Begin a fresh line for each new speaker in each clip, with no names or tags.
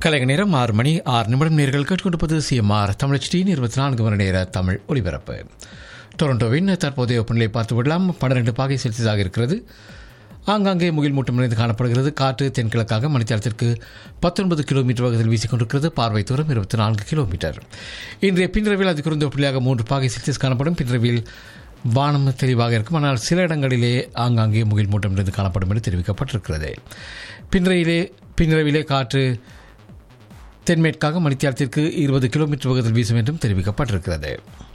கலைக நேரம் ஆறு மணி ஆறு நிமிடம் நேர்கள் கேட்டுக்கொண்டிருப்பது சிஎம்ஆர் தமிழ் டியின் இருபத்தி நான்கு மணி நேர தமிழ் ஒலிபரப்பு டொரண்டோவின் தற்போதைய வெப்பநிலை பார்த்து விடலாம் பன்னிரண்டு பாகை செல்சியஸாக இருக்கிறது ஆங்காங்கே முகில் மூட்டம் நிறைந்து காணப்படுகிறது காற்று தென்கிழக்காக மணித்தளத்திற்கு பத்தொன்பது கிலோமீட்டர் வேகத்தில் வீசிக்கொண்டிருக்கிறது பார்வை தூரம் இருபத்தி நான்கு கிலோமீட்டர் இன்றைய பின்ரவில் அது குறைந்த வெப்பநிலையாக மூன்று பாகை செல்சியஸ் காணப்படும் பின்ரவில் வானம் தெளிவாக இருக்கும் ஆனால் சில இடங்களிலே ஆங்காங்கே முகில் மூட்டம் நிறைந்து காணப்படும் என்று தெரிவிக்கப்பட்டிருக்கிறது பின்றையிலே பின்ரவிலே காற்று தென்மேற்காக மணித்தியாலத்திற்கு இருபது கிலோமீட்டர் வேகத்தில் வீசும் என்றும் தெரிவிக்கப்பட்டிருக்கிறது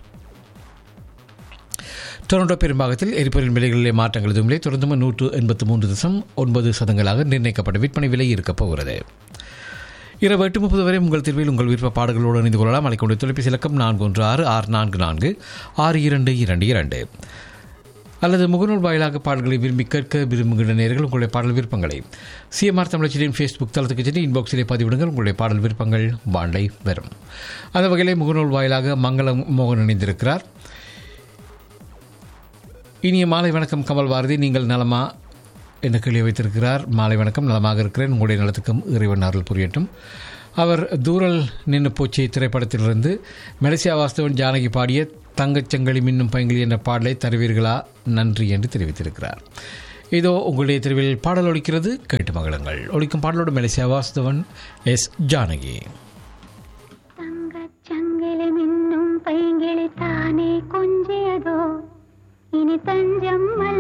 டொரண்டோ பெரும்பாகத்தில் எரிபொருள் விலைகளிலே மாற்றங்கள் எதுவும் இல்லை தொடர்ந்து நூற்று எண்பத்து மூன்று தசம் ஒன்பது சதங்களாக நிர்ணயிக்கப்பட்ட விற்பனை விலை இருக்கப் போகிறது இரவு எட்டு முப்பது வரை உங்கள் தீர்வில் உங்கள் விருப்ப பாடல்களோடு இணைந்து கொள்ளலாம் அழைக்கொண்டு தொலைபேசி இலக்கம் நான்கு ஒன்று ஆறு ஆறு நான்கு நான்கு ஆறு இரண்டு இரண்டு இரண்டு அல்லது முகநூல் வாயிலாக பாடல்களை விரும்பி கேட்க விரும்புகின்ற நேர்கள் உங்களுடைய பாடல் விருப்பங்களை சிஎம்ஆர் தமிழச்சியின் ஃபேஸ்புக் தளத்துக்கு சென்று இன்பாக்ஸிலே பதிவிடுங்கள் உங்களுடைய பாடல் விருப்பங்கள் வாண்டை வரும் அந்த வகையிலே முகநூல் வாயிலாக மங்களம் மோகன் இணைந்திருக்கிறார் இனிய மாலை வணக்கம் கமல் பாரதி நீங்கள் நலமா என்ற கேள்வி வைத்திருக்கிறார் மாலை வணக்கம் நலமாக இருக்கிறேன் உங்களுடைய நலத்துக்கும் இறைவன் அருள் புரியட்டும் அவர் தூரல் நின்று போச்சி திரைப்படத்திலிருந்து மெலசியா வாஸ்தவன் ஜானகி பாடிய தங்கச்சங்கலி மின்னும் பைங்கிலி என்ற பாடலை தருவீர்களா நன்றி என்று தெரிவித்திருக்கிறார் இதோ உங்களுடைய தெருவில் பாடல் ஒழிக்கிறது கேட்டு மகளுங்கள் ஒழிக்கும் பாடலோடு மெலசியா வாஸ்தவன் எஸ் ஜானகி
தங்கச்சங்கிலி மின்னும் பைங்கிளி தானே கொஞ்சியதோ இனி தஞ்சம்